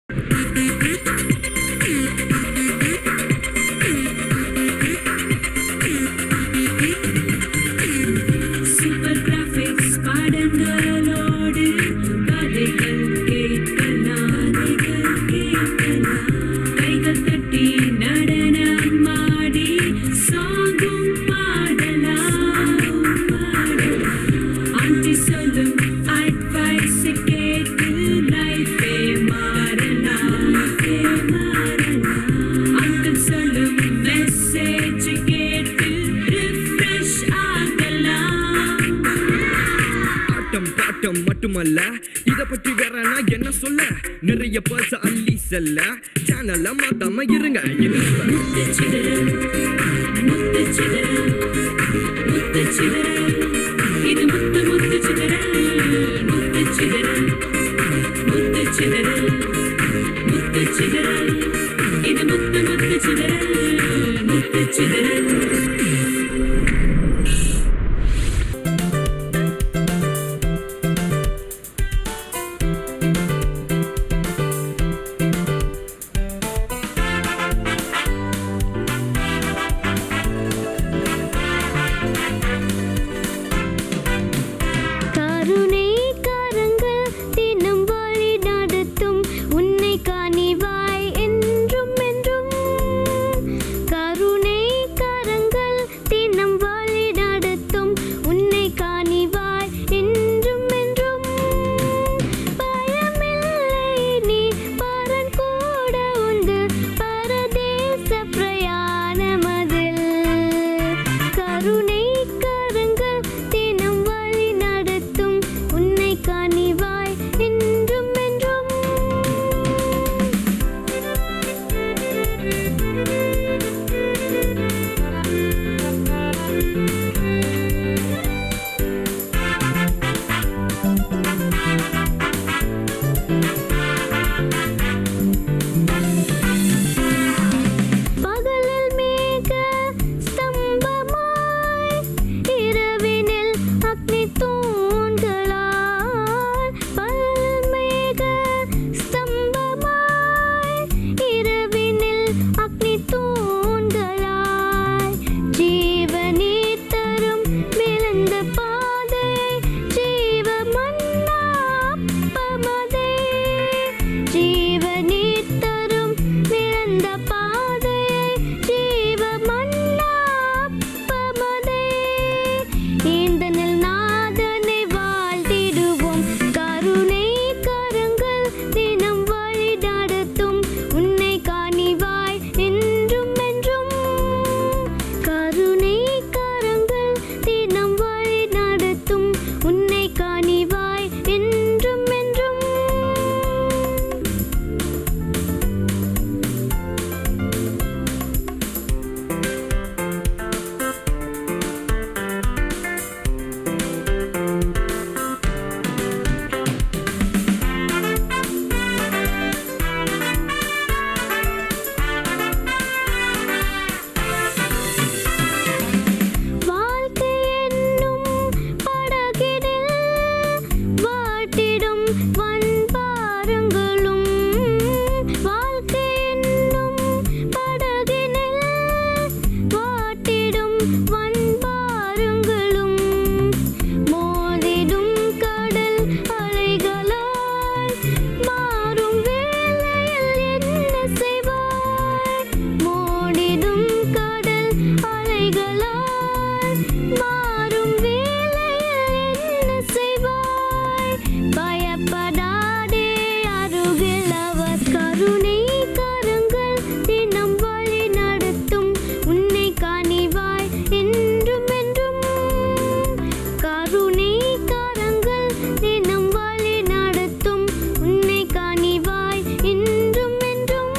Super graphics பாடங்களோடு கதைகள் கேட்கலாம் கதைகள் கேட்கலாம் கைகள் தட்டி நடனம் ஆடி சாங்கும் பாடலாம் பாடலாம் ஆண்டி சொல்லும் அட்வைஸ் கேட்டு லைஃபே மாறலாம் லைஃபே மாறலாம் அங்கிள் சொல்லும் மெசேஜ் கேட்டு ரிஃப்ரெஷ் ஆகலாம் ஆட்டம் பாட்டம் மட்டுமல்ல இத பற்றி வேற நான் என்ன சொல்ல நிறைய பர்ச அள்ளி செல்ல சேனல்ல மாத்தாம இருங்க இருங்க. முத்துச்சிதறல் முத்துச்சிதறல் முத்துச்சிதறல் இது முத்து முத்துச்சிதறல் முத்துச்சிதறல் முத்துச்சிதறல் முத்துச்சிதறல் இது முத்து முத்துச்சிதறல் முத்துச்சிதறல் கருணை கரங்கள் தினம் வழி நடத்தும் உன்னை காணிவாய் என்றும் என்றும் கருணை கரங்கள் தினம் வழி நடத்தும் உன்னை காணிவாய் என்றும் என்றும் பயமில்லை நீ பரன் கூட உண்டு பரதேச பிரயாணமதில் கருணை கரங்கள் தினம் வழி நடத்தும் உன்னை காணிவாய் என்றும் என்றும் பகலில் மேக ஸ்தம்பமாய் இரவினில் அக்னி தூண்களாய் பகலில் மேக ஸ்தம்பமாய் இரவினில் அக்னி தூண்களாய் ஜீவனே தரும் விழுந்த பாதை ஜீவ மன்னாப்பமதே ஜீவனே தரும் விழுந்த பாதை ஜீவ மன்னாப்பமதே இந்தனில் நாதனை வாழ்த்திடுவோம் கருணை கரங்கள் தினம் வழி நடத்தும் உன்னை காணிவாய் என்றும் என்றும் கருணை கரங்கள் தினம் வழி நடத்தும் உன்னை காணிவாய் என்றும் என்றும் வாழ்க்கை என்னும் படகினில் வாட்டிடும் வன்பாரங்களும் வாழ்க்கை என்னும் படகினில் வாட்டிடும் வன்பாரங்களும் மோதிடும் கடல் அலைகளால் மாறும் வேளையில் என்ன செய்வாய் மோடிடும் கடல் அலைகளால் மாறும் வேளையில் என்ன செய்வாய் பயப்படாதே அருகில் அவர் கருணை கரங்கள் தினம் வழி நடத்தும் உன்னை காணிவாய் என்றும் என்றும் கருணை கரங்கள் தினம் வழி நடத்தும் உன்னை காணிவாய் என்றும் என்றும்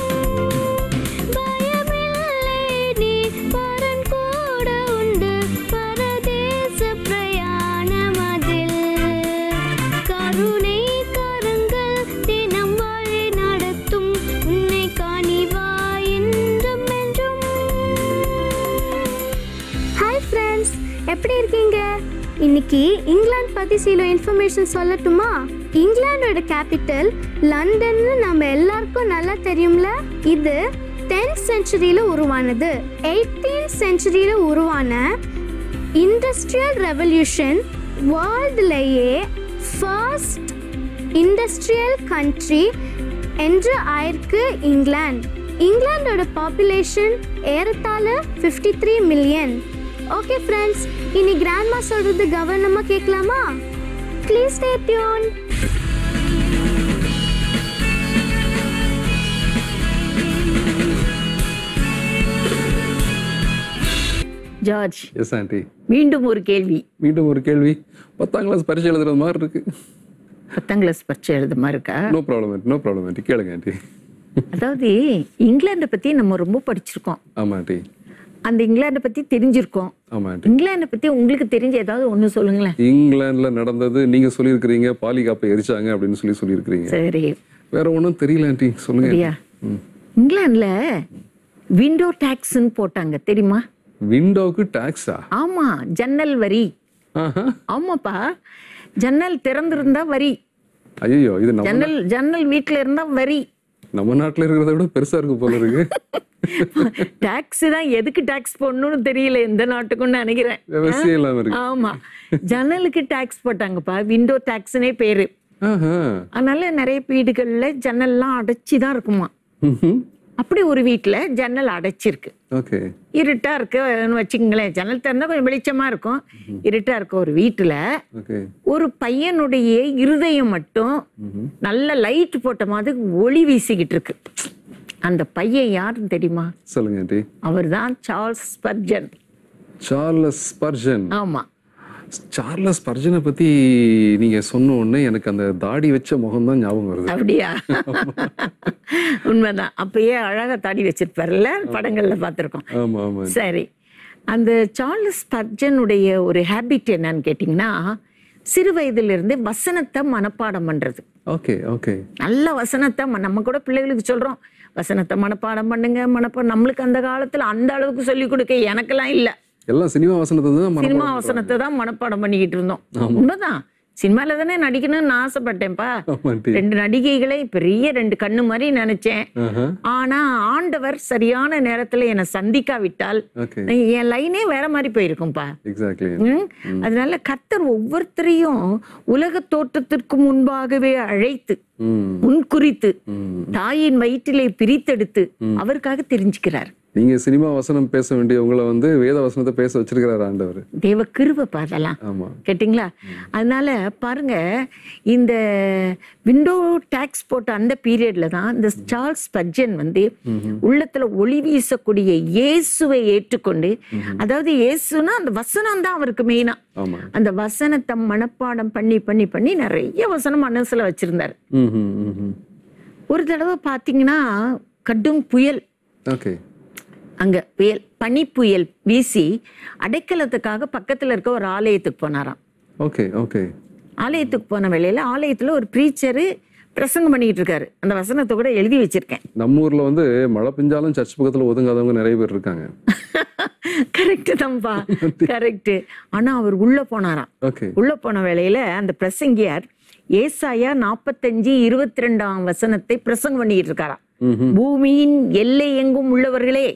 பயமில்லை நீ பரன் கூட உண்டு பரதேச பிரயாணமதில் கருணை கரங்கள் தினம் வழி நடத்தும் உன்னை காணிவாய் என்றும் என்றும் ஹாய் ஃப்ரெண்ட்ஸ் எப்படி இருக்கீங்க இன்னைக்கு இங்கிலாந்து பற்றி சில இன்ஃபர்மேஷன் சொல்லட்டுமா இங்கிலாந்தோட கேபிட்டல் லண்டன்னு நம்ம எல்லாருக்கும் நல்லா தெரியும்ல இது டென்த் செஞ்சுரியில் உருவானது எயிட்டீன் செஞ்சுரியில் உருவான இண்டஸ்ட்ரியல் ரெவல்யூஷன் வேர்ல்டுலேயே ஃபர்ஸ்ட் இண்டஸ்ட்ரியல் கண்ட்ரி என்று ஆயிருக்கு இங்கிலாந்து இங்கிலாந்தோட பாப்புலேஷன் ஏறத்தாழ fifty three million okay friends இனி கிராண்ட்மா சொல்றது கவனமா கேட்கலாமா please stay tuned George S aunty மீண்டும் ஒரு கேள்வி மீண்டும் ஒரு கேள்வி பத்தாம் கிளாஸ் பரிசை எழுதுறது மாதிரி இருக்கு பத்தாம் கிளாஸ் பரீட்சை எழுதுமா இருக்கா no problem no problem aunty கேளுங்க ஆண்டி அதாவது இங்கிலாண்டை பத்தி நம்ம ரொம்ப படிச்சிருக்கோம் ஆமா ஆண்டி அந்த இங்கிலாண்டை பத்தி தெரிஞ்சிருக்கோம் ஆமா ஆண்டி இங்கிலாண்டை பத்தி உங்களுக்கு தெரிஞ்ச ஏதாவது ஒண்ணு சொல்லுங்களேன் இங்கிலாந்துல நடந்தது நீங்க சொல்லியிருக்கிறீங்க பாலிகாப்பை எரிச்சாங்க அப்படின்னு சொல்லி சொல்லியிருக்கிறீங்க சரி வேற ஒன்றும் தெரியல ஆண்டி சொல்லுங்க அப்படியா இங்கிலாந்துல விண்டோ டாக்ஸ்ன்னு போட்டாங்க தெரியுமா விண்டோவுக்கு டாக்ஸா ஆமா ஜன்னல் வரி ஆஹா ஆமாப்பா ஜன்னல் திறந்திருந்தா வரி ஐயோ இது நம்ம ஜன்னல் ஜன்னல் வீட்ல இருந்தா வரி நம்ம நாட்டுல இருக்கிறத விட பெருசா இருக்கு போல இருக்கு டாக்ஸ் தான் எதுக்கு டாக்ஸ் போடணும்னு தெரியல எந்த நாட்டுக்கும்னு நினைக்கிறேன் விவசாயம் இல்லாம இருக்கு ஆமா ஜன்னலுக்கு டாக்ஸ் போட்டாங்கப்பா விண்டோ டாக்ஸ்னே பேரு ஆஹா அதனால நிறைய வீடுகள்ல ஜன்னல்லாம் அடைச்சி தான் இருக்குமா அப்படி ஒரு வீட்ல ஜன்னல் அடைச்சிருக்கு ஓகே இருட்டா இருக்குன்னு வச்சுக்கங்களேன் ஜன்னல் திறந்தா கொஞ்சம் வெளிச்சமா இருக்கும் இருட்டா இருக்க ஒரு வீட்டுல ஓகே ஒரு பையனுடைய இருதயம் மட்டும் நல்ல லைட் போட்ட மாதிரி ஒளி வீசிக்கிட்டு இருக்கு அந்த பையன் யாருன்னு தெரியுமா சொல்லுங்க ஆண்டி அவர்தான் சார்ல்ஸ் ஸ்பர்ஜன் சார்லஸ் ஸ்பர்ஜன் ஆமா சார்லஸ் ஸ்பர்ஜனை பத்தி நீங்க சொன்ன உடனே எனக்கு அந்த தாடி வச்ச முகம் தான் ஞாபகம் வருது அப்படியா உண்மைதான் அப்பயே அழகா தாடி வச்சிருப்பாருல்ல படங்கள்ல பார்த்திருக்கோம் ஆமா ஆமா சரி அந்த சார்லஸ் ஸ்பர்ஜனுடைய ஒரு ஹேபிட் என்னன்னு கேட்டிங்கன்னா சிறு வயதிலிருந்தே வசனத்தை மனப்பாடம் பண்றது ஓகே ஓகே நல்ல வசனத்தை ம- நம்ம கூட பிள்ளைகளுக்கு சொல்றோம் வசனத்தை மனப்பாடம் பண்ணுங்க மனப்பாடம் நம்மளுக்கு அந்த காலத்துல அந்த அளவுக்கு சொல்லி கொடுக்க எனக்கெல்லாம் இல்ல எல்லாம் சினிமா வசனத்தை தான் மனப்பாடம் சினிமா பண்றாங்க. வசனத்தை தான் மனப்பாடம் பண்ணிக்கிட்டு இருந்தோம் உண்மைதான் சினிமால தானே நடிக்கணும்னு நான் ஆசைப்பட்டேன்ப்பா ஆமா ஆண்டி ரெண்டு நடிகைகளை பெரிய ரெண்டு கண்ணு மாதிரி நினைச்சேன் ஆஹா ஆனா ஆண்டவர் சரியான நேரத்துல என்னை சந்திக்காவிட்டால் ஓகே என் லைனே வேற மாதிரி போயிருக்கும்பா எக்ஸாக்ட்லி ம்? அதனால கர்த்தர் ஒவ்வொருத்தரையும் உலக தோற்றத்திற்கு முன்பாகவே அழைத்து ம் முன்குறித்து ம். தாயின் வயிற்றிலே பிரித்தெடுத்து அவருக்காக தெரிஞ்சுக்கிறார் நீங்க சினிமா வசனம் பேச வேண்டியவங்கள வந்து வேத வசனத்தை பேச வச்சிருக்கிறார் ஆண்டவர் தேவ கிருபை அதெல்லாம் ஆமா கேட்டிங்களா அதனால பாருங்க இந்த விண்டோ டாக்ஸ் போட்ட அந்த பீரியட்ல தான் இந்த சார்ல்ஸ் பர்ஜன் வந்து உள்ளத்துல ஒளி வீசக்கூடிய இயேசுவை ஏற்றுக்கொண்டு அதாவது இயேசுனா அந்த வசனம் தான் அவருக்கு மெயினா ஆமா அந்த வசனத்தை மனப்பாடம் பண்ணி பண்ணி பண்ணி நிறைய வசனம் மனசுல வச்சிருந்தாரு ம் ம் ம் ம் ஒரு தடவை பாத்தீங்கன்னா கடும் புயல் ஓகே அங்க புயல் பனி புயல் வீசி அடைக்கலத்துக்காக பக்கத்துல இருக்க ஒரு ஆலயத்துக்கு போனாராம் ஓகே ஓகே ஆலயத்துக்கு போன வேளையில ஆலயத்துல ஒரு ப்ரீச்சரு பிரசங்கம் பண்ணிட்டு இருக்காரு அந்த வசனத்தை கூட எழுதி வச்சிருக்கேன் நம்ம ஊர்ல வந்து மழை பெஞ்சாலும் சர்ச் பக்கத்துல ஒதுங்காதவங்க நிறைய பேர் இருக்காங்க கரெக்ட் தான்ப்பா கரெக்ட் ஆனா அவர் உள்ள போனாராம் ஓகே உள்ள போன வேளையில அந்த பிரசங்கியார் ஏசாயா நாற்பத்தஞ்சு இருபத்தி ரெண்டாம் வசனத்தை பிரசங்கம் பண்ணிட்டு இருக்காராம் ம்ஹும். பூமியின் எல்லை எங்கும் உள்ளவர்களே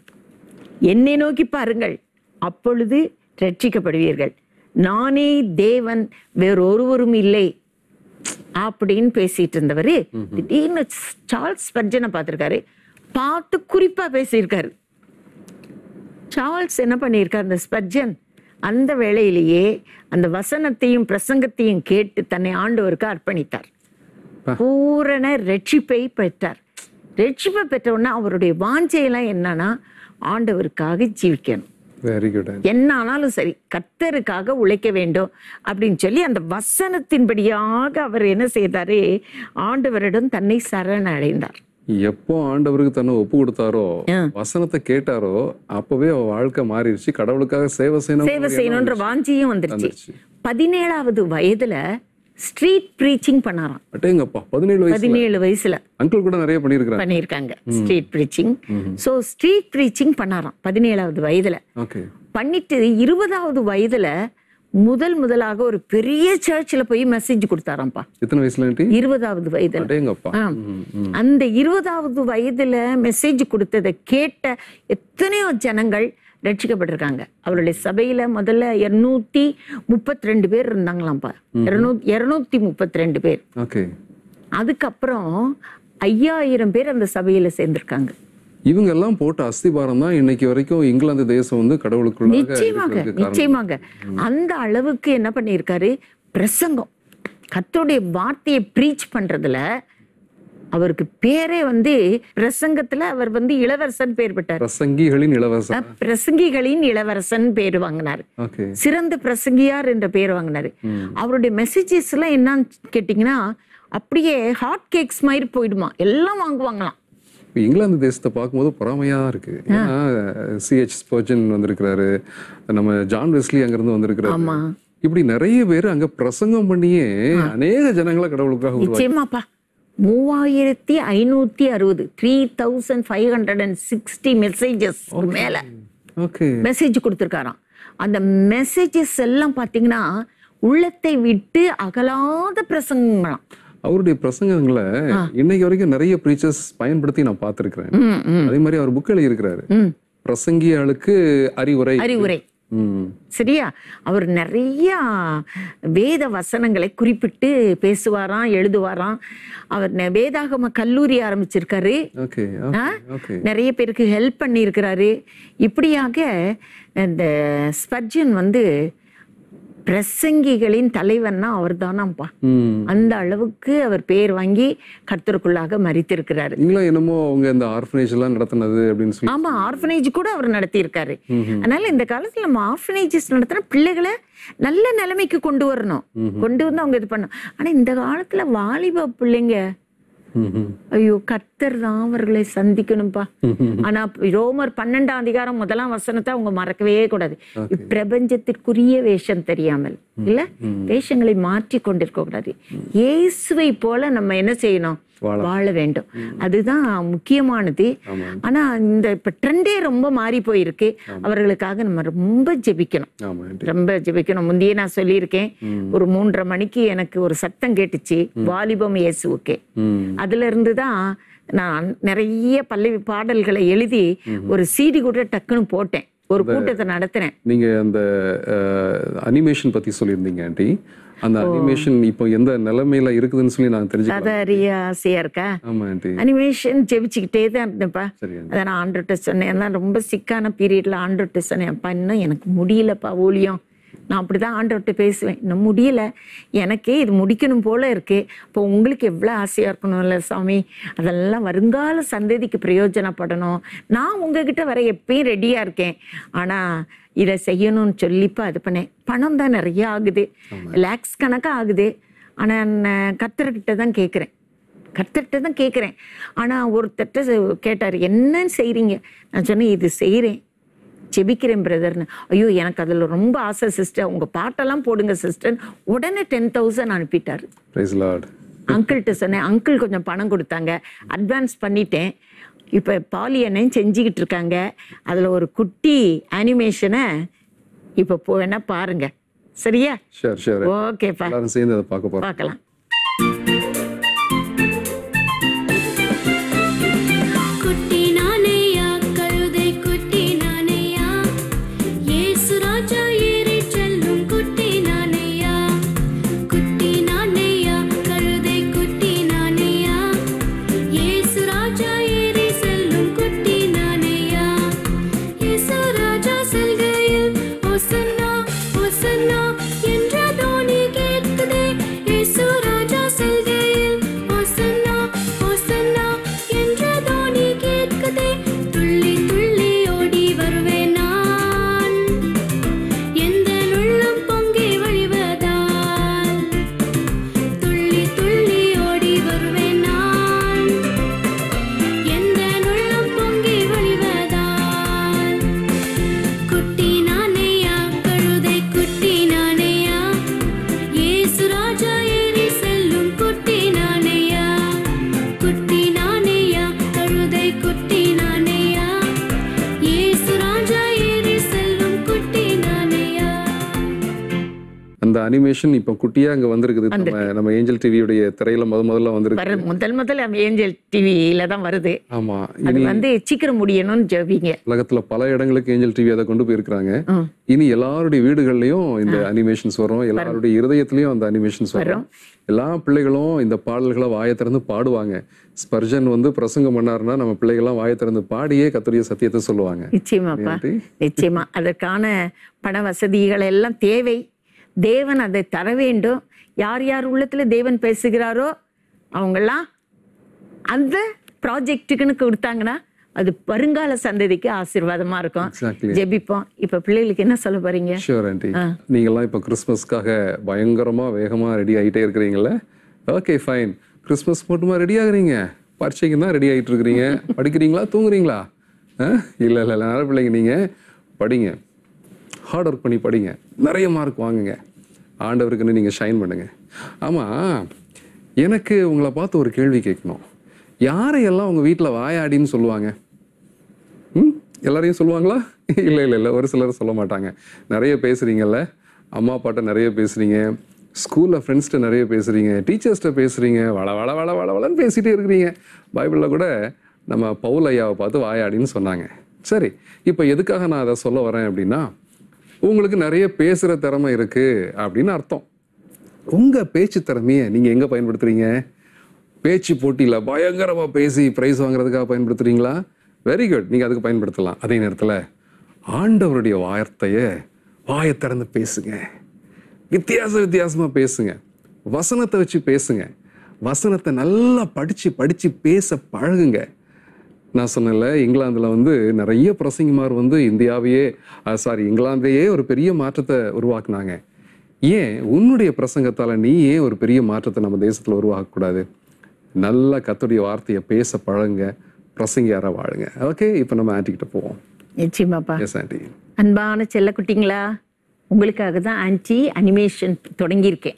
என்னை நோக்கி பாருங்கள் அப்பொழுது ரட்சிக்கப்படுவீர்கள் நானே தேவன் வேறொருவரும் இல்லை அப்படின்னு பேசிட்டு இருந்தவர் திடீர்னு சார்ல்ஸ் ஸ்பர்ஜனை பார்த்திருக்காரு பார்த்து குறிப்பா பேசியிருக்காரு சார்ல்ஸ் என்ன பண்ணியிருக்கார் அந்த ஸ்பர்ஜன் அந்த வேளையிலேயே அந்த வசனத்தையும் பிரசங்கத்தையும் கேட்டு தன்னை ஆண்டவருக்கு அர்ப்பணித்தார் பா. பூரண ரட்சிப்பை பெற்றார் ரட்சிப்பை பெற்ற உடனே அவருடைய வாஞ்சையெல்லாம் என்னன்னா ஆண்டவருக்காக ஜீவிக்கணும் வெரி குட் என்ன ஆனாலும் சரி கர்த்தருக்காக உழைக்க வேண்டும் அப்படின்னு சொல்லி அந்த வசனத்தின்படியாக அவர் என்ன செய்தாரு ஆண்டவரிடம் தன்னை சரண அடைந்தார் எப்போ ஆண்டவருக்கு தன்னை ஒப்பு கொடுத்தாரோ ஆ. வசனத்தை கேட்டாரோ அப்பவே அவ வாழ்க்கை மாறிடுச்சு கடவுளுக்காக சேவை செய்யணும் சேவை செய்யணுன்ற வாஞ்சியும் வந்துருச்சு வந்துருச்சு. பதினேழாவது வயதுல ஸ்ட்ரீட் ப்ரீச்சிங் பண்ணாராம் அட்டேங்கப்பா பதினேழு வயசு பதினேழு வயசுல அங்கிள் கூட நிறைய பண்ணியிருக்கிறாங்க பண்ணியிருக்காங்க street preaching so street preaching பண்ணாராம் பதினேழாவது வயதுல ஓகே பண்ணிட்டு இருபதாவது வயதுல முதல் முதலாக ஒரு பெரிய சர்ச்சில் போய் மெசேஜ் கொடுத்தாராம்ப்பா எத்தனை வயசுல ஆண்டி இருபதாவது வயதுல அடேங்கப்பா ஆ. ம், ம். அந்த இருபதாவது வயதுல மெசேஜ் கொடுத்ததை கேட்ட எத்தனையோ ஜனங்கள் ரட்சிக்கப்பட்டிருக்காங்க அவருடைய சபையில முதல்ல இருநூத்தி முப்பத்தி ரெண்டு பேர் இருந்தாங்களாம்ப்பா இருநூத்தி இருநூத்தி முப்பத்தி ரெண்டு பேர் ஓகே அதுக்கப்புறம் ஐயாயிரம் பேர் அந்த சபையில சேர்ந்திருக்காங்க இவங்க எல்லாம் போட்ட அஸ்திபாரம் தான் இன்னைக்கு வரைக்கும் இங்கிலாந்து தேசம் வந்து கடவுளுக்குள்ளாக நிச்சயமாக இருக்கிறதுக்கு காரணம். நிச்சயமாக அந்த அளவுக்கு என்ன பண்ணியிருக்காரு பிரசங்கம் கர்த்தருடைய வார்த்தையை ப்ரீச் பண்றதுல அவருக்கு பேரே வந்து பிரசங்கத்துல அவர் வந்து இளவரசன் பேர் பெற்றார் பிரசங்கிகளின் இளவரசன் பிரசங்கிகளின் இளவரசன் பேர் வாங்கினார் ஓகே சிறந்த பிரசங்கியார் என்ற பேர் வாங்கினாரு அவருடைய மெசேஜஸ் எல்லாம் என்னன்னு கேட்டிங்கன்னா அப்படியே ஹாட் கேக்ஸ் மாதிரி போயிடுமா எல்லாம் வாங்குவாங்களாம் இப்ப இங்கிலாந்து தேசத்தை பார்க்கும்போது பொறாமையா இருக்கு ஏன்னா சிஹெச் ஸ்போர்ஜன் வந்திருக்கிறாரு நம்ம ஜான் வெஸ்லி அங்கிருந்து வந்திருக்கிறாரு ஆமா இப்படி நிறைய பேர் அங்க பிரசங்கம் பண்ணியே அநேக ஜனங்களை கடவுளுக்காக உருவாக்கி நிச்சயமாப்பா மூவாயிரத்தி ஐநூத்தி அறுபது three thousand five hundred and sixty messages மேல ஓகே மெசேஜ் கொடுத்துருக்காராம் அந்த மெசேஜஸ் எல்லாம் பார்த்தீங்கன்னா உள்ளத்தை விட்டு அகலாத பிரசங்கங்களாம் அவருடைய பிரசங்கங்களை இன்னைக்கு வரைக்கும் நிறைய ப்ரீச்சர்ஸ் பயன்படுத்தி நான் பார்த்திருக்கிறேன் ம், ம், அதே மாதிரி அவர் புக் எழுதியிருக்கிறாரு ம். பிரசங்கியாளுக்கு அறிவுரை அறிவுரை ம். சரியா அவர் நிறைய வேத வசனங்களை குறிப்பிட்டு பேசுவாராம் எழுதுவாராம் அவர் நெ- வேதாகம கல்லூரி ஆரம்பிச்சிருக்காரு ஓகே ஆ? ஓகே நிறைய பேருக்கு ஹெல்ப் பண்ணியிருக்கிறாரு இப்படியாக இந்த ஸ்பர்ஜன் வந்து பிரசங்கிகளின் தலைவன்னா அவர் தானாம்ப்பா ம் அந்த அளவுக்கு அவர் பேர் வாங்கி கர்த்தருக்குள்ளாக மறித்திருக்கிறாரு நீங்களும் என்னமோ அவங்க இந்த ஆர்ஃபனேஜ் எல்லாம் நடத்தினது அப்படின்னு சொல்லி ஆமா ஆர்ஃபனேஜ் கூட அவர் நடத்தியிருக்காரு அதனால இந்த காலத்துல நம்ம ஆர்ஃபனேஜஸ் நடத்துற பிள்ளைகளை நல்ல நிலைமைக்கு கொண்டு வரணும் கொண்டு வந்து அவங்க இது பண்ணணும் ஆனா இந்த காலத்துல வாலிப பிள்ளைங்க ம், ம். ஐயோ கர்த்தர் தான் அவர்களை சந்திக்கணும்பா ஆனா ரோமர் பன்னெண்டாம் அதிகாரம் முதலாம் வசனத்தை அவங்க மறக்கவே கூடாது பிரபஞ்சத்திற்குரிய வேஷம் தெரியாமல் இல்ல வேஷங்களை மாற்றி கொண்டிருக்க கூடாது இயேசுவை போல நம்ம என்ன செய்யணும் வாழ. வாழ வேண்டும் அதுதான் முக்கியமானது ஆனா இந்த இப்ப ட்ரெண்டே ரொம்ப மாறி போயிருக்கு அவர்களுக்காக நம்ம ரொம்ப ஜெபிக்கணும் ஆமா ஆண்டி ரொம்ப ஜெபிக்கணும் முந்தையே நான் சொல்லியிருக்கேன் ஒரு மூன்றரை மணிக்கு எனக்கு ஒரு சத்தம் கேட்டுச்சு வாலிபம் இயேசுவுக்கு ம் அதுல இருந்து தான் நான் நிறைய பல்லவி பாடல்களை எழுதி ஒரு சீடி கூட டக்குன்னு போட்டேன் ஒரு கூட்டத்தை நடத்தினேன் நீங்க அந்த அனிமேஷன் பத்தி சொல்லியிருந்தீங்க ஆண்டி அந்த அனிமேஷன் இப்போ எந்த நிலைமையில இருக்குதுன்னு சொல்லி நான் தெரிஞ்சுக்கலாம் கதை அறிய ஆசையா இருக்கா ஆமா ஆண்டி அனிமேஷன் ஜெபிச்சுக்கிட்டே தான் இருந்தேன்ப்பா சரி ஆண்டி அதை நான் ஆண்டர்கிட்ட சொன்னேன் எல்லாம் ரொம்ப சிக்கான பீரியட்ல ஆண்டர்கிட்ட சொன்னேன் அப்பா இன்னும் எனக்கு முடியலப்பா ஊழியம் நான் அப்படிதான் ஆண்டவர்கிட்ட பேசுவேன் இன்னும் முடியல எனக்கே இது முடிக்கணும் போல இருக்கு இப்போ உங்களுக்கு எவ்வளோ ஆசையா இருக்கணும்ல சாமி அதெல்லாம் வருங்கால சந்ததிக்கு பிரயோஜனப்படணும் நான் உங்ககிட்ட வர எப்பயும் ரெடியா இருக்கேன் ஆனா இதை செய்யணும்னு சொல்லிப்பா இது பண்ணேன் பணம் தான் நிறைய ஆகுது லேக்ஸ் கணக்கா ஆகுது ஆனா நான் கர்த்தர்கிட்ட தான் கேட்குறேன் கர்த்தர்கிட்ட தான் கேட்குறேன் ஆனால் ஒருத்தர்கிட்ட கேட்டார் என்னன்னு செய்கிறீங்க நான் சொன்னேன் இது செய்கிறேன் ஜெபிக்கிறேன் பிரதர்னு ஐயோ எனக்கு அதில் ரொம்ப ஆசை சிஸ்டர் உங்கள் பாட்டெல்லாம் போடுங்க சிஸ்டர் உடனே டென் தௌசண்ட் அனுப்பிட்டார் பிரைஸ் லார்ட் அங்கிள்கிட்ட சொன்னேன் அங்கிள் கொஞ்சம் பணம் கொடுத்தாங்க அட்வான்ஸ் பண்ணிட்டேன் இப்போ பாலியனையும் செஞ்சுக்கிட்டு இருக்காங்க அதில் ஒரு குட்டி அனிமேஷனை இப்போ போ வேணா பாருங்க சரியா ஷேர் ஷேர் ஓகேப்பா எல்லாரும் சேர்ந்து அதை பார்க்க போறோம் பார்க்கலாம் குட்டி நானையா கழுதை குட்டி நானையா இயேசு ராஜா ஏறி செல்லும் குட்டி நானையா குட்டி நானையா கழுதை குட்டி நானையா இயேசு ராஜா ஏறி செல்லும் குட்டி நானையா இயேசு ராஜா செல்கையில் ஓசன்னா ஓசன்னா என்ற தோனி கேட்குதே இயேசு ராஜா செல்கையில் அனிமேஷன் இப்போ குட்டியா அங்க வந்திருக்குது நம்ம நம்ம ஏஞ்சல் டிவியுடைய திரையில முத முதல்ல வந்திருக்கு வர முதல் முதல்ல ஏஞ்சல் டிவியில தான் வருது ஆமா அது இனி வந்து சீக்கிரம் முடியணும்னு ஜெபிங்க உலகத்துல பல இடங்களுக்கு ஏஞ்சல் டிவி அதை கொண்டு போயிருக்கிறாங்க ம். இனி எல்லாருடைய வீடுகள்லயும் இந்த அனிமேஷன்ஸ் வரும் எல்லாருடைய இருதயத்திலயும் அந்த அனிமேஷன்ஸ் வரும் எல்லா பிள்ளைகளும் இந்த பாடல்களை வாயை திறந்து பாடுவாங்க ஸ்பர்ஜன் வந்து பிரசங்கம் பண்ணாருன்னா நம்ம பிள்ளைகள்லாம் வாயை திறந்து பாடியே கத்துடைய சத்தியத்தை சொல்லுவாங்க நிச்சயமாப்பா ஆண்டி. நிச்சயமா அதற்கான பண வசதிகள் எல்லாம் தேவை தேவன் அதை தர வேண்டும் யார் யார் உள்ளத்துல தேவன் பேசுகிறாரோ அவங்கெல்லாம் அந்த ப்ராஜெக்ட்டுக்குன்னு கொடுத்தாங்கன்னா அது வருங்கால சந்ததிக்கு ஆசீர்வாதமா இருக்கும் Exactly. ஜெபிப்போம் இப்ப பிள்ளைகளுக்கு என்ன சொல்ல போறீங்க ஷூர் ஆண்டி நீங்கள்லாம் இப்போ கிறிஸ்மஸ்க்காக பயங்கரமா வேகமா ரெடி ஆகிட்டே இருக்கிறீங்கல்ல ஓகே ஃபைன் கிறிஸ்மஸ் மட்டுமா ரெடி ஆகுறீங்க பரீட்சைக்கு தான் ரெடி ஆகிட்டு இருக்கிறீங்க படிக்கிறீங்களா தூங்குறீங்களா இல்லை இல்லை நல்ல பிள்ளைங்க நீங்க படிங்க ஹார்ட் ஒர்க் பண்ணி படிங்க நிறைய மார்க் வாங்குங்க ஆண்டவருக்குன்னு நீங்க ஷைன் பண்ணுங்க ஆமா எனக்கு உங்களை பார்த்து ஒரு கேள்வி கேட்கணும் யாரையெல்லாம் உங்க வீட்டில் வாயாடின்னு சொல்லுவாங்க ம் எல்லாரையும் சொல்லுவாங்களா இல்லை இல்லை இல்லை ஒரு சிலர் சொல்ல மாட்டாங்க நிறைய பேசுறீங்கல்ல அம்மா அப்பாட்ட நிறைய பேசுறீங்க ஸ்கூலில் ஃப்ரெண்ட்ஸ்கிட்ட நிறைய பேசுறீங்க டீச்சர்ஸ்கிட்ட பேசுறீங்க வள வள வள வள வளன்னு பேசிட்டே இருக்கிறீங்க பைபிளில் கூட நம்ம பவுல் ஐயாவை பார்த்து வாயாடின்னு சொன்னாங்க சரி இப்போ எதுக்காக நான் அதை சொல்ல வரேன் அப்படின்னா உங்களுக்கு நிறைய பேசுகிற திறமை இருக்கு அப்படின்னு அர்த்தம் உங்கள் பேச்சு திறமையை நீங்கள் எங்கே பயன்படுத்துறீங்க பேச்சு போட்டியில் பயங்கரமாக பேசி ப்ரைஸ் வாங்குறதுக்காக பயன்படுத்துறீங்களா வெரி குட் நீங்கள் அதுக்கு பயன்படுத்தலாம் அதே நேரத்தில் ஆண்டவருடைய வார்த்தையை வாயை திறந்து பேசுங்க வித்தியாச வித்தியாசமாக பேசுங்க வசனத்தை வச்சு பேசுங்க வசனத்தை நல்லா படித்து படித்து பேச பழகுங்க நான் சொன்னேன்ல இங்கிலாந்தில் வந்து நிறைய பிரசங்கிமார் வந்து இந்தியாவையே சாரி இங்கிலாந்தையே ஒரு பெரிய மாற்றத்தை உருவாக்குனாங்க ஏன் உன்னுடைய பிரசங்கத்தால் நீ ஏன் ஒரு பெரிய மாற்றத்தை நம்ம தேசத்தில் உருவாக்கக்கூடாது நல்ல கத்துடைய வார்த்தையை பேச பழகுங்க பிரசங்கியாரா வாழுங்க ஓகே இப்போ நம்ம ஆன்ட்டிக்கிட்ட போவோம் நிச்சயமாப்பா எஸ் ஆன்ட்டி அன்பான செல்லக்குட்டிங்களா உங்களுக்காக தான் ஆன்டி அனிமேஷன் தொடங்கியிருக்கேன்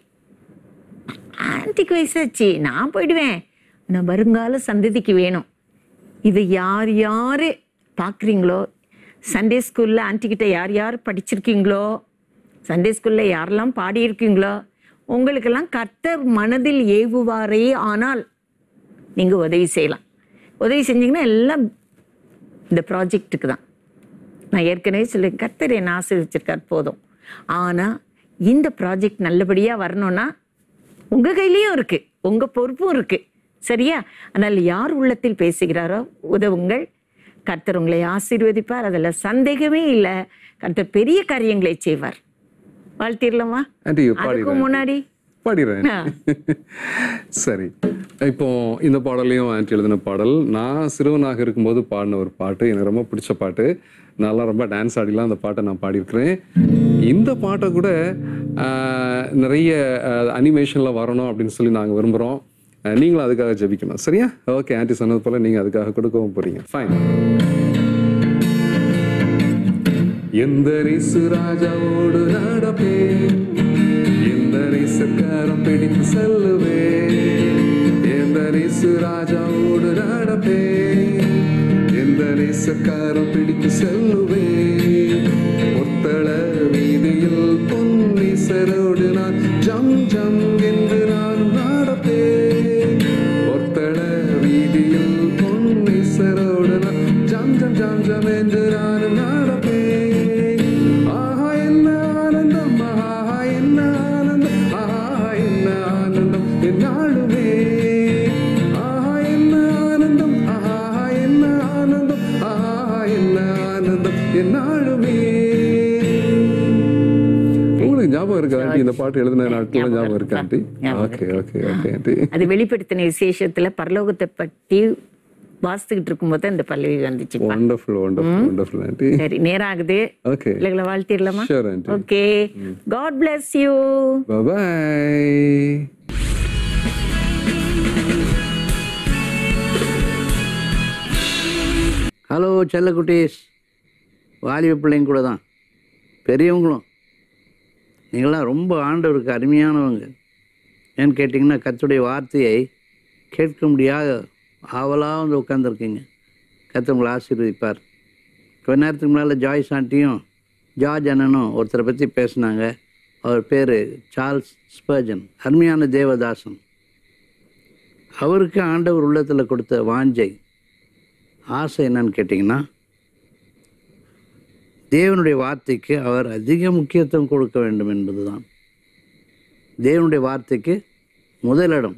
ஆன்டிக்கு வயசாச்சு நான் போயிடுவேன் ஆனால் வருங்கால சந்ததிக்கு வேணும் இது யார் யார் பார்க்குறீங்களோ சண்டே ஸ்கூலில் ஆன்ட்டிக்கிட்ட யார் யார் படிச்சிருக்கீங்களோ சண்டே ஸ்கூலில் யாரெல்லாம் பாடியிருக்கீங்களோ உங்களுக்கெல்லாம் கர்த்தர் மனதில் ஏவுவாரே ஆனால் நீங்கள் உதவி செய்யலாம் உதவி செஞ்சீங்கன்னா எல்லாம் இந்த ப்ராஜெக்ட்டுக்கு தான் நான் ஏற்கனவே சொல்லி கர்த்தர் என்னை ஆசீர்வச்சிருக்கார் போதும் ஆனால் இந்த ப்ராஜெக்ட் நல்லபடியாக வரணும்னா உங்கள் கையிலையும் இருக்குது உங்கள் பொறுப்பும் இருக்குது சரியா அதனால் யார் உள்ளத்தில் பேசுகிறாரோ உதவுங்கள் கர்த்தர் உங்களை ஆசீர்வதிப்பார் அதில் சந்தேகமே இல்லை கர்த்தர் பெரிய காரியங்களை செய்வார் வாழ்த்திடலாமா ஆன்ட்டி அதுக்கு பாடிடுறேன் முன்னாடி பாடிடுறேன் ஆ. சரி இப்போ இந்த பாடலையும் ஆன்ட்டி எழுதின பாடல் நான் சிறுவனாக இருக்கும்போது பாடின ஒரு பாட்டு எனக்கு ரொம்ப பிடிச்ச பாட்டு நான்லாம் ரொம்ப டான்ஸ் ஆடிலாம் அந்த பாட்டை நான் பாடியிருக்கிறேன் இந்த பாட்டை கூட ஆஹ், நிறைய அனிமேஷனில் வரணும் அப்படின்னு சொல்லி நாங்கள் விரும்புகிறோம் நீங்களும் அதுக்காக ஜெபிக்கணும் சரியா ஓகே ஆன்ட்டி சொன்னது போல் நீங்கள் அதுக்காக கொடுக்கவும் போகிறீங்க ஃபைன் எந்த ரிசு ராஜாவோடு நடப்பேன் எந்த ரிசுக்காரம் பிடித்து செல்லுவேன் எந்த ரிசு ராஜாவோடு நடப்பேன் எந்த ரிசுக்காரம் பிடித்து செல்லுவேன் ஒத்தள வீதியில் பொன்னிசரோடு நான் ஜம் ஜம் என்று நான் நடப்பேன் ஒத்தள வீதியில் பொன்னிசரோடு நான் ஜம் ஜம் ஜம் ஜம் என்று நான் நடப்பேன் ஆஹா என்ன ஆனந்தம் ஆஹா என்ன ஆனந்தம் ஆஹா என்ன ஆனந்தம் என்னாலுமே ஆஹா என்ன ஆனந்தம் ஆஹா என்ன ஆனந்தம் ஆஹா என்ன ஆனந்தம் என்னாலுமே உங்களுக்கு ஞாபகம் இருக்கா ஆண்டி இந்த பாட்டு எழுதின நாட்கள் ஞாபகம் இருக்கா ஆண்டி ஞாபகம் ஓகே ஓகே ஓகே ஆண்டி அது வெளிப்படுத்தின விசேஷத்துல பரலோகத்தை பற்றி வாசித்துக்கிட்டு இருக்கும்போது அந்த பல்லவி வந்துச்சு வண்டர்ஃபுல் வண்டர்ஃபுல் வண்டர்ஃபுல் ஆண்டி சரி நேரம் ஆகுது ஓகே பிள்ளைகளை வாழ்த்திடலாமா sure aunty okay God bless you bye hello செல்லக்குட்டீஸ் வாலிப பிள்ளைங்க கூட தான் பெரியவங்களும் நீங்களாம் ரொம்ப ஆண்டவருக்கு அருமையானவங்க ஏன்னு கேட்டிங்கன்னா கர்த்தருடைய வார்த்தையை கேட்க முடியாத ஆவலாக வந்து உட்காந்துருக்கீங்க கர்த்தர் உங்களை ஆசீர்வதிப்பார் கொஞ்ச நேரத்துக்கு முன்னால் ஜாய்ஸ் ஆண்டியும் ஜார்ஜ் அண்ணனும் ஒருத்தரை பற்றி பேசுனாங்க அவர் பேர் சார்ல்ஸ் ஸ்பர்ஜன் அருமையான தேவதாசன் அவருக்கு ஆண்டவர் உள்ளத்தில் கொடுத்த வாஞ்சை ஆசை என்னன்னு கேட்டிங்கன்னா தேவனுடைய வார்த்தைக்கு அவர் அதிக முக்கியத்துவம் கொடுக்க வேண்டும் என்பதுதான் தேவனுடைய வார்த்தைக்கு முதலிடம்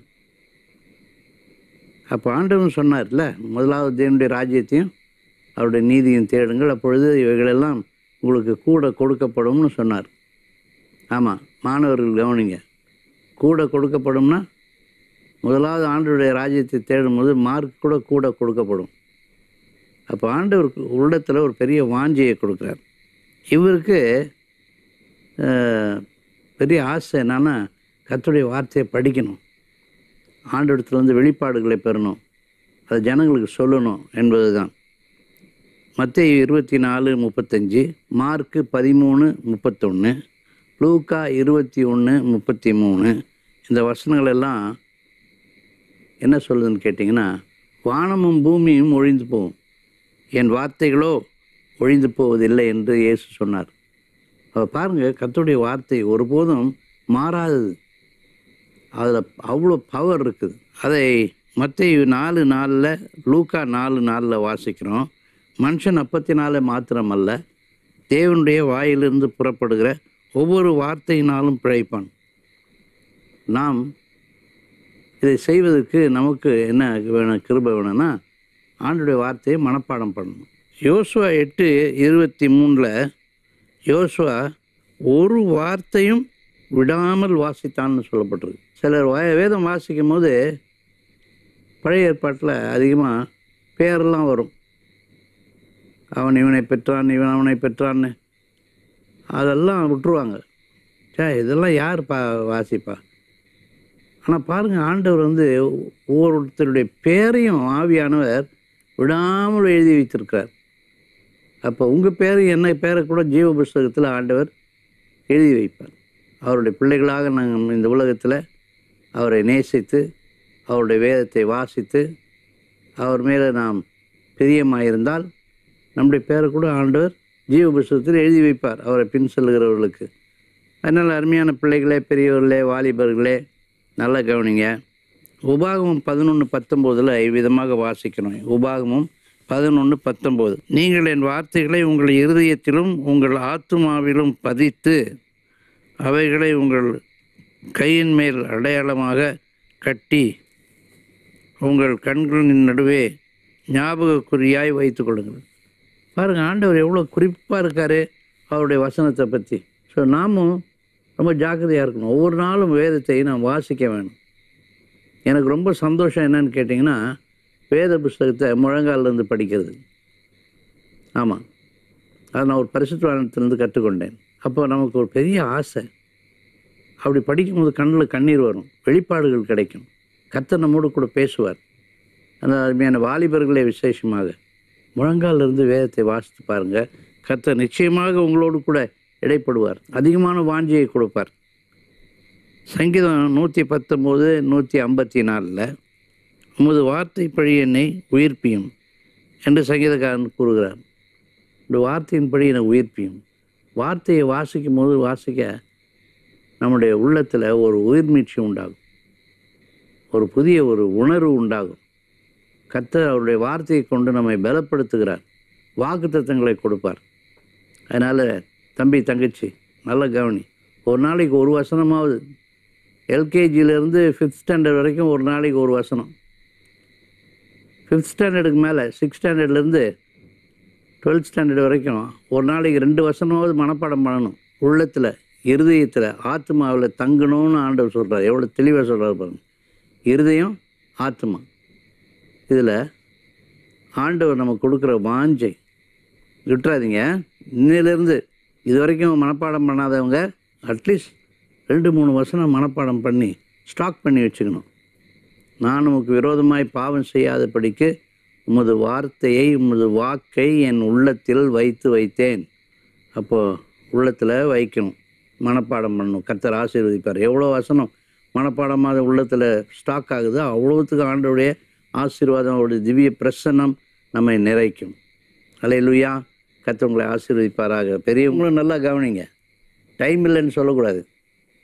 அப்போ ஆண்டவன் சொன்னார்ல முதலாவது தேவனுடைய ராஜ்யத்தையும் அவருடைய நீதியும் தேடுங்கள் அப்பொழுது இவைகளெல்லாம் உங்களுக்கு கூட கொடுக்கப்படும்னு சொன்னார் ஆமாம் மாணவர்கள் கவனிங்க கூட கொடுக்கப்படும்னா முதலாவது ஆண்டவருடைய ராஜ்யத்தை தேடும்போது மார்க் கூட கூட கொடுக்கப்படும் அப்போ ஆண்டவருக்கு உள்ளத்தில் ஒரு பெரிய வாஞ்சியை கொடுக்குறார் இவருக்கு அஹ், பெரிய ஆசை என்னன்னா கர்த்தருடைய வார்த்தையை படிக்கணும் ஆண்டவரத்தில் வந்து வெளிப்பாடுகளை பெறணும் அதை ஜனங்களுக்கு சொல்லணும் என்பது தான் மத்திய இருபத்தி நாலு முப்பத்தஞ்சு மார்க்கு பதிமூணு முப்பத்தொன்று லூக்கா இருபத்தி ஒன்று முப்பத்தி மூணு இந்த வசனங்கள் எல்லாம் என்ன சொல்லுதுன்னு கேட்டிங்கன்னா வானமும் பூமியும் ஒழிந்து போகும் என் வார்த்தைகளோ ஒழிந்து போவதில்லை என்று இயேசு சொன்னார் அப்ப பாருங்க கர்த்தருடைய வார்த்தை ஒருபோதும் மாறாதது அதில் அவ்வளோ பவர் இருக்குது அதை மத்திய நாலு நாளில் லூக்கா நாலு நாளில் வாசிக்கிறோம் மனுஷன் அப்பத்தி நாளை மாத்திரமல்ல தேவனுடைய வாயிலிருந்து புறப்படுகிற ஒவ்வொரு வார்த்தையினாலும் பிழைப்பான் நாம் இதை செய்வதற்கு நமக்கு என்ன வேணும் கிருபை வேணும்னா ஆண்டுடைய வார்த்தையை மனப்பாடம் பண்ணணும் யோசுவா எட்டு இருபத்தி மூணில் யோசுவா ஒரு வார்த்தையும் விடாமல் வாசித்தான்னு சொல்லப்பட்டிருக்கு சிலர் வய- வேதம் வாசிக்கும் போது பழைய ஏற்பாட்டில் அதிகமாக பேரெல்லாம் வரும் அவன் இவனை பெற்றான் இவன் அவனை பெற்றான்னு அதெல்லாம் விட்டுருவாங்க சே இதெல்லாம் யார் பா வாசிப்பா ஆனால் பாருங்கள் ஆண்டவர் வந்து ஒவ்வொருத்தருடைய பேரையும் ஆவியானவர் விடாமல் எழுதி வைத்திருக்கிறார் அப்போ உங்கள் பேர் என்ன பேரை கூட ஜீவ புஸ்தகத்தில் ஆண்டவர் எழுதி வைப்பார் அவருடைய பிள்ளைகளாக நாங்கள் இந்த உலகத்தில் அவரை நேசித்து அவருடைய வேதத்தை வாசித்து அவர் மேலே நாம் பிரியமாயிருந்தால் நம்முடைய பேரை கூட ஆண்டவர் ஜீவ புஸ்தகத்தில் எழுதி வைப்பார் அவரை பின் செல்கிறவர்களுக்கு அதனால் அருமையான பிள்ளைகளே பெரியவர்களே வாலிபர்களே நல்லா கவனிங்க உபாகமம் பதினொன்று பத்தொம்போதில் இவ்விதமாக வாசிக்கணும் உபாகமம் பதினொன்று பத்தொம்போது நீங்கள் என் வார்த்தைகளை உங்கள் இருதயத்திலும் உங்கள் ஆத்துமாவிலும் பதித்து அவைகளை உங்கள் கையின் மேல் அடையாளமாக கட்டி உங்கள் கண்களின் நடுவே ஞாபகக்குறியாய் வைத்துக் கொள்ளுங்கள் பாருங்கள் ஆண்டவர் எவ்வளோ குறிப்பாக இருக்கார் அவருடைய வசனத்தை பற்றி ஸோ நாமும் ரொம்ப ஜாக்கிரதையாக இருக்கணும் ஒவ்வொரு நாளும் வேதத்தை நாம் வாசிக்க வேணும் எனக்கு ரொம்ப சந்தோஷம் என்னன்னு கேட்டிங்கன்னா வேத புஸ்தகத்தை முழங்கால்ல இருந்து படிக்கிறது ஆமாம் அதை நான் ஒரு பரிசுத்தவானத்திலேருந்து கற்றுக்கொண்டேன் அப்போ நமக்கு ஒரு பெரிய ஆசை அப்படி படிக்கும்போது கண்ணில் கண்ணீர் வரும் வெளிப்பாடுகள் கிடைக்கும் கர்த்தர் நம்மோடு கூட பேசுவார் அந்த அருமையான வாலிபர்களே விசேஷமாக முழங்கால்ல இருந்து வேதத்தை வாசித்து பாருங்க கர்த்தர் நிச்சயமாக உங்களோடு கூட இடைப்படுவார் அதிகமான வாஞ்சியை கொடுப்பார் சங்கீதம் நூற்றி பத்தொம்போது நூற்றி ஐம்பத்தி நாலில் உமது வார்த்தை பழி என்னை உயிர்ப்பியும் என்று சங்கீதக்காரன் கூறுகிறார் இந்த வார்த்தையின்படி என்னை உயிர்ப்பியும் வார்த்தையை வாசிக்கும் போது வாசிக்க நம்முடைய உள்ளத்தில் ஒரு உயிர்மீட்சி உண்டாகும் ஒரு புதிய ஒரு உணர்வு உண்டாகும் கர்த்தர் அவருடைய வார்த்தையை கொண்டு நம்மை பலப்படுத்துகிறார் வாக்குத்தத்தங்களை கொடுப்பார் அதனால் தம்பி தங்கச்சி நல்ல கவனி ஒரு நாளைக்கு ஒரு வசனமாவது எல்கேஜியிலேருந்து ஃபிஃப்த் ஸ்டாண்டர்ட் வரைக்கும் ஒரு நாளைக்கு ஒரு வசனம் ஃபிஃப்த் ஸ்டாண்டர்டுக்கு மேலே சிக்ஸ் ஸ்டாண்டர்ட்லேருந்து டுவெல்த் ஸ்டாண்டர்ட் வரைக்கும் ஒரு நாளைக்கு ரெண்டு வசனமாவது மனப்பாடம் பண்ணணும் உள்ளத்தில் இருதயத்தில் ஆத்மாவில் தங்கணும்னு ஆண்டவர் சொல்கிறார் எவ்வளோ தெளிவாக சொல்கிறார் பாருங்க இருதயம் ஆத்மா இதில் ஆண்டவர் நமக்கு கொடுக்குற வாஞ்சை விட்டுறாதீங்க இன்னிலேருந்து இது வரைக்கும் மனப்பாடம் பண்ணாதவங்க அட்லீஸ்ட் ரெண்டு மூணு வசனம் மனப்பாடம் பண்ணி ஸ்டாக் பண்ணி வச்சுக்கணும் நான் உமக்கு விரோதமாய் பாவம் செய்யாதபடிக்கு உமது வார்த்தையை உமது வாக்கை என் உள்ளத்தில் வைத்து வைத்தேன் அப்போது உள்ளத்தில் வைக்கணும் மனப்பாடம் பண்ணணும் கர்த்தர் ஆசீர்வதிப்பார் எவ்வளோ வசனம் மனப்பாடமாக உள்ளத்தில் ஸ்டாக் ஆகுதோ அவ்வளோத்துக்கு ஆண்டோடைய ஆசீர்வாதம் அவருடைய திவ்ய பிரசன்னம் நம்மை நிறைக்கும் அலையிலுயா கர்த்தர் உங்களை ஆசீர்வதிப்பாராக பெரியவங்களும் நல்லா கவனிங்க டைம் இல்லைன்னு சொல்லக்கூடாது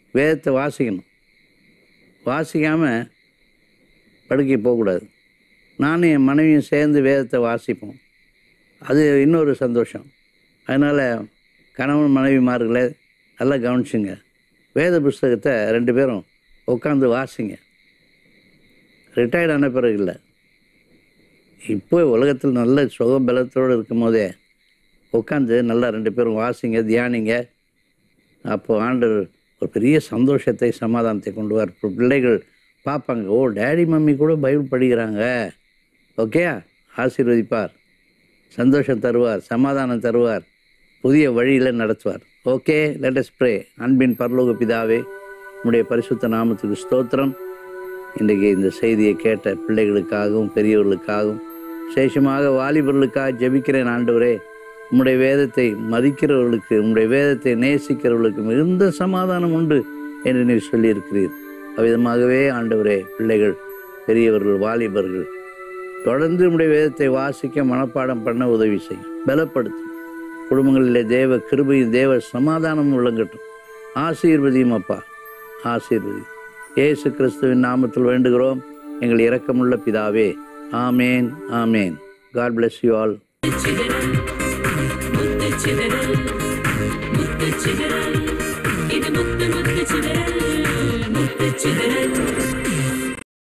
வேதத்தை வாசிக்கணும் வாசிக்காமல் படுக்கை போகக்கூடாது நானும் என் மனைவியும் சேர்ந்து வேதத்தை வாசிப்போம் அது இன்னொரு சந்தோஷம் அதனால் கணவன் மனைவிமார்களை நல்லா கவனிச்சுங்க வேத புஸ்தகத்தை ரெண்டு பேரும் உட்காந்து வாசிங்க ரிட்டையர்ட் ஆன பிறகு இல்லை இப்போ உலகத்தில் நல்ல சுக பலத்தோடு இருக்கும் போதே உட்காந்து நல்லா ரெண்டு பேரும் வாசிங்க தியானிங்க அப்போ ஆண்டவர் ஒரு பெரிய சந்தோஷத்தை சமாதானத்தை கொண்டு வர பிள்ளைகள் பார்ப்பாங்க ஓ டேடி மம்மி கூட பைபிள் படிக்கிறாங்க ஓகே ஆசீர்வதிப்பார் சந்தோஷம் தருவார் சமாதானம் தருவார் புதிய வழியில் நடத்துவார் ஓகே லெட்டஸ் ப்ரே அன்பின் பரலோக பிதாவே உம்முடைய பரிசுத்த நாமத்துக்கு ஸ்தோத்திரம் இன்றைக்கு இந்த செய்தியை கேட்ட பிள்ளைகளுக்காகவும் பெரியவர்களுக்காகவும் விசேஷமாக வாலிபர்களுக்காக ஜெபிக்கிறேன் ஆண்டவரே உம்முடைய வேதத்தை மதிக்கிறவர்களுக்கு உம்முடைய வேதத்தை நேசிக்கிறவர்களுக்கு மிகுந்த சமாதானம் உண்டு என்று நீர் சொல்லியிருக்கிறீர் அவ்விதமாகவே ஆண்டவரே பிள்ளைகள் பெரியவர்கள் வாலிபர்கள் தொடர்ந்து உம்முடைய வேதத்தை வாசிக்க மனப்பாடம் பண்ண உதவி செய்யும் பலப்படுத்தும் குடும்பங்களிலே தேவ கிருபையும் தேவ சமாதானம் விளங்கட்டும் ஆசீர்வதியும் அப்பா ஆசீர்வதி இயேசு கிறிஸ்துவின் நாமத்தில் வேண்டுகிறோம் எங்கள் இரக்கமுள்ள பிதாவே ஆமேன் ஆமேன் காட் bless யூ ஆல் முத்துச்சிதறல்